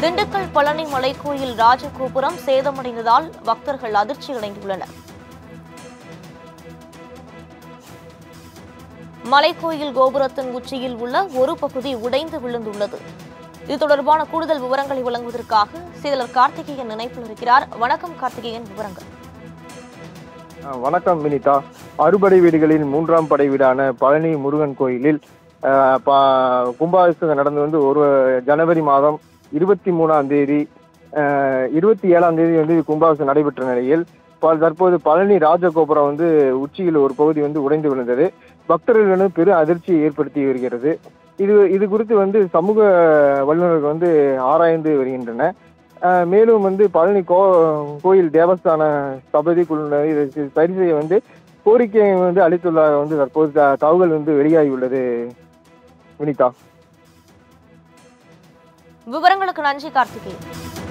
திண்டுக்கல் பழனி மலைக்கோயில் ராஜகோபுரம் சேதமடைந்ததால் பக்தர்கள் அதிர்ச்சியடைந்துள்ளனர் மலைக்கோயில் கோபுரத்தின் உச்சியில் உள்ள ஒரு பகுதி உடைந்து விழுந்துள்ளது இது தொடர்பான கூடுதல் விவரங்களை வழங்குவதற்காக சீதலர் கார்த்திகேயன் நினைப்பில் இருக்கிறார் வணக்கம் கார்த்திகேயன் விவரங்கள் ஆ, வணக்கம் வினிதா அறுபடை வீடுகளில் மூன்றாம் படை வீடான பழனி முருகன் கோயிலில் ஆ, ப- கும்பாபிஷேகம் நடந்து வந்து ஒரு ஜனவரி மாதம் இருபத்தி மூணாம் தேதி ஆ, இருபத்தி ஏழாம் தேதி வந்து கும்பாபிஷேகம் நடைபெற்ற நிலையில் ப- தற்போது பழனி ராஜகோபுரம் வந்து உச்சியில் ஒரு பகுதி வந்து உடைந்து விழுந்தது பக்தர்கள் வந்து பெரும் அதிர்ச்சியை ஏற்படுத்தி வருகிறது இது இது குறித்து வந்து சமூக வல்லுநர்கள் வந்து ஆராய்ந்து வருகின்றன ஆஹ் மேலும் வந்து பழனி கோ கோயில் தேவஸ்தான சபதி குழுவினர் இதை சி- சரி செய்ய வந்து கோரிக்கையை வந்து அளித்துள்ளதாக வந்து தற்போது த- தகவல் வந்து வெளியாகியுள்ளது வினிதா விவரங்களுக்கு நன்றி கார்த்திகேயன்